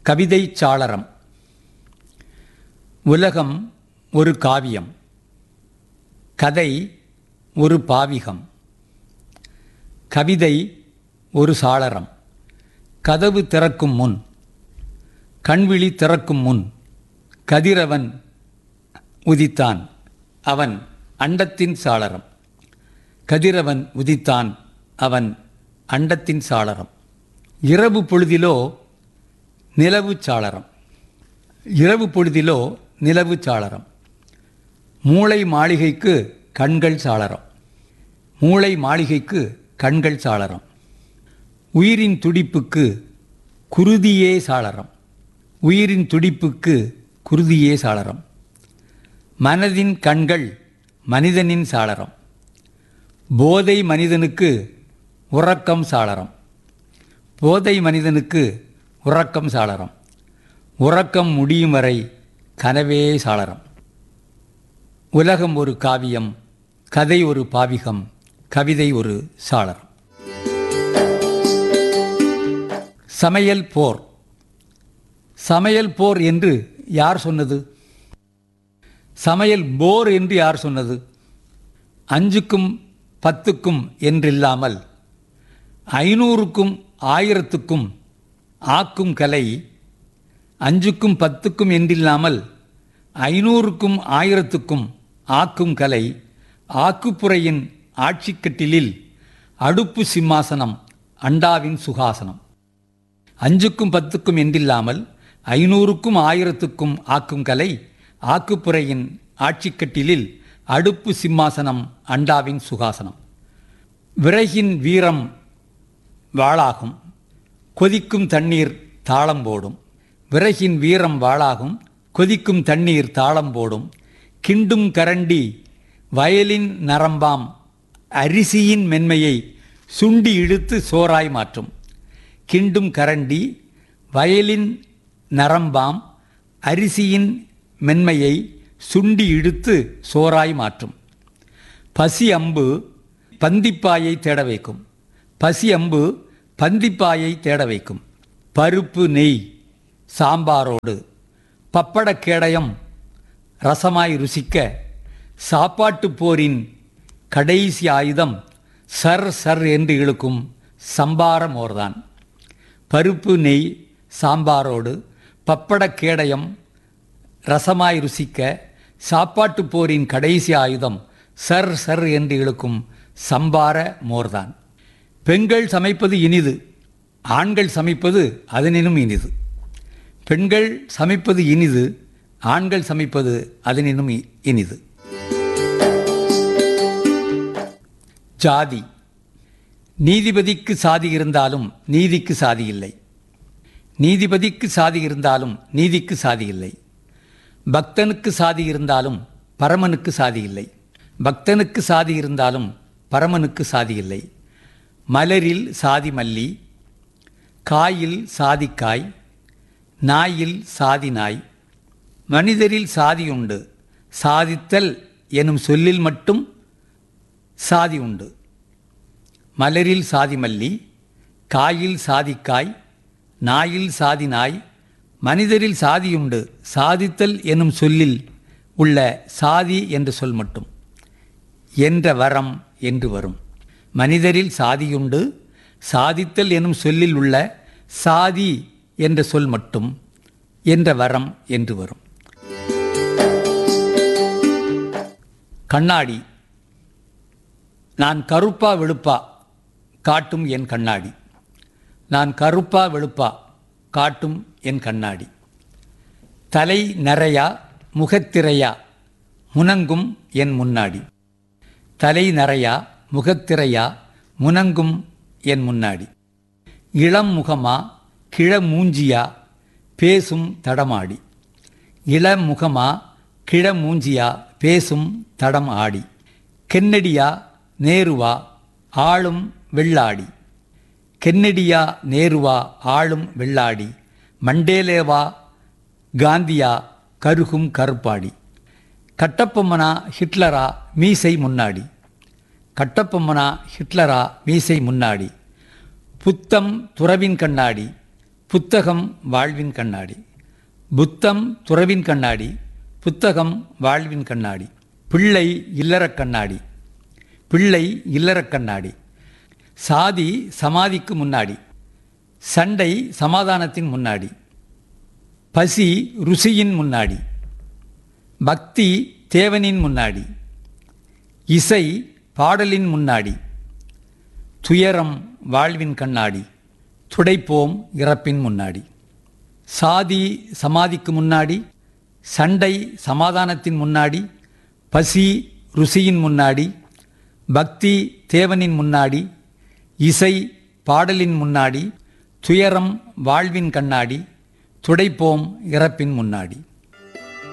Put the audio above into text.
கவிதை சாளரம் உலகம் ஒரு காவியம் கதை ஒரு பாவிகம் கவிதை ஒரு சாளரம் கதவு திறக்கும் முன் கண்விழி திறக்கும் முன் கதிரவன் உதித்தான் அவன் அண்டத்தின் சாளரம் கதிரவன் உதித்தான் அவன் அண்டத்தின் சாளரம் இரவு பொழுதிலோ நிலவு சாளரம் இரவு பொழுதிலோ நிலவு சாளரம் மூளை மாளிகைக்கு கண்கள் சாளரம் மூளை மாளிகைக்கு கண்கள் சாளரம் உயிரின் துடிப்புக்கு குருதியே சாளரம் உயிரின் துடிப்புக்கு குருதியே சாளரம் மனதின் கண்கள் மனிதனின் சாளரம் போதை மனிதனுக்கு உறக்கம் சாளரம் போதை மனிதனுக்கு உறக்கம் சாளரம் உறக்கம் முடியும் வரை கனவே சாளரம் உலகம் ஒரு காவியம் கதை ஒரு பாவிகம் கவிதை ஒரு சாளரம் சமையல் போர் சமையல் போர் என்று யார் சொன்னது சமையல் போர் என்று யார் சொன்னது அஞ்சுக்கும் பத்துக்கும் என்றில்லாமல் ஐநூறுக்கும் ஆயிரத்துக்கும் ஆக்கும் கலை அஞ்சுக்கும் பத்துக்கும் என்றில்லாமல் ஐநூறுக்கும் ஆயிரத்துக்கும் ஆக்கும் கலை ஆக்குப்புறையின் ஆட்சிக்கட்டிலில் அடுப்பு சிம்மாசனம் அண்டாவின் சுகாசனம் அஞ்சுக்கும் பத்துக்கும் என்றில்லாமல் ஐநூறுக்கும் ஆயிரத்துக்கும் ஆக்கும் கலை ஆக்குப்புறையின் ஆட்சிக்கட்டிலில் அடுப்பு சிம்மாசனம் அண்டாவின் சுகாசனம் விறகின் வீரம் வாளாகும் கொதிக்கும் தண்ணீர் தாளம் போடும் விறகின் வீரம் வாளாகும் கொதிக்கும் தண்ணீர் தாளம் போடும் கிண்டும் கரண்டி வயலின் நரம்பாம் அரிசியின் மென்மையை சுண்டி இழுத்து சோறாய் மாற்றும் கிண்டும் கரண்டி வயலின் நரம்பாம் அரிசியின் மென்மையை சுண்டி இழுத்து சோறாய் மாற்றும் பசி அம்பு பந்திப்பாயை தேட வைக்கும் பசி அம்பு பந்திப்பாயை தேட வைக்கும் பருப்பு நெய் சாம்பாரோடு பப்படக் கேடயம் ரசமாய் ருசிக்க சாப்பாட்டு போரின் கடைசி ஆயுதம் சர் சர் என்று இழுக்கும் சம்பார மோர்தான் பருப்பு நெய் சாம்பாரோடு பப்படக் கேடயம் ரசமாய் ருசிக்க சாப்பாட்டு போரின் கடைசி ஆயுதம் சர் சர் என்று இழுக்கும் சம்பார மோர்தான் பெண்கள் சமைப்பது இனிது ஆண்கள் சமைப்பது அதனினும் இனிது பெண்கள் சமைப்பது இனிது ஆண்கள் சமைப்பது அதனினும் இ- இனிது ஜாதி நீதிபதிக்கு சாதி இருந்தாலும் நீதிக்கு சாதி இல்லை நீதிபதிக்கு சாதி இருந்தாலும் நீதிக்கு சாதி இல்லை பக்தனுக்கு சாதி இருந்தாலும் பரமனுக்கு சாதி இல்லை பக்தனுக்கு சாதி இருந்தாலும் பரமனுக்கு சாதி இல்லை மலரில் சாதி மல்லி காயில் சாதிக்காய் நாயில் சாதி நாய் மனிதரில் சாதி உண்டு சாதித்தல் எனும் சொல்லில் மட்டும் சாதி உண்டு மலரில் சாதி மல்லி காயில் சாதிக்காய் நாயில் சாதி நாய் மனிதரில் சாதியுண்டு சாதித்தல் எனும் சொல்லில் உள்ள சாதி என்ற சொல் மட்டும் என்ற வரம் என்று வரும் மனிதரில் சாதியுண்டு சாதித்தல் எனும் சொல்லில் உள்ள சாதி என்ற சொல் மட்டும் என்ற வரம் என்று வரும் கண்ணாடி நான் கருப்பா வெளுப்பா காட்டும் என் கண்ணாடி நான் கருப்பா வெளுப்பா காட்டும் என் கண்ணாடி தலை நரையா முகத்திரையா முனங்கும் என் முன்னாடி தலை நரையா முகத்திரையா முனங்கும் என் முன்னாடி இளம் முகமா கிழ மூஞ்சியா பேசும் தடமாடி இளம் முகமா கிழ மூஞ்சியா பேசும் தடம் ஆடி கென்னடியா நேருவா ஆளும் வெள்ளாடி கென்னடியா நேருவா ஆளும் வெள்ளாடி மண்டேலேவா காந்தியா கருகும் கருப்பாடி கட்டப்பொம்மனா ஹிட்லரா மீசை முன்னாடி கட்டப்பொம்மனா ஹிட்லரா மீசை முன்னாடி புத்தம் துறவின் கண்ணாடி புத்தகம் வாழ்வின் கண்ணாடி புத்தம் துறவின் கண்ணாடி புத்தகம் வாழ்வின் கண்ணாடி பிள்ளை இல்லறக் கண்ணாடி பிள்ளை இல்லறக் கண்ணாடி சாதி சமாதிக்கு முன்னாடி சண்டை சமாதானத்தின் முன்னாடி பசி ருசியின் முன்னாடி பக்தி தேவனின் முன்னாடி இசை பாடலின் முன்னாடி துயரம் வாழ்வின் கண்ணாடி துடைப்போம் இறப்பின் முன்னாடி சாதி சமாதிக்கு முன்னாடி சண்டை சமாதானத்தின் முன்னாடி பசி ருசியின் முன்னாடி பக்தி தேவனின் முன்னாடி இசை பாடலின் முன்னாடி துயரம் வாழ்வின் கண்ணாடி துடைப்போம் இறப்பின் முன்னாடி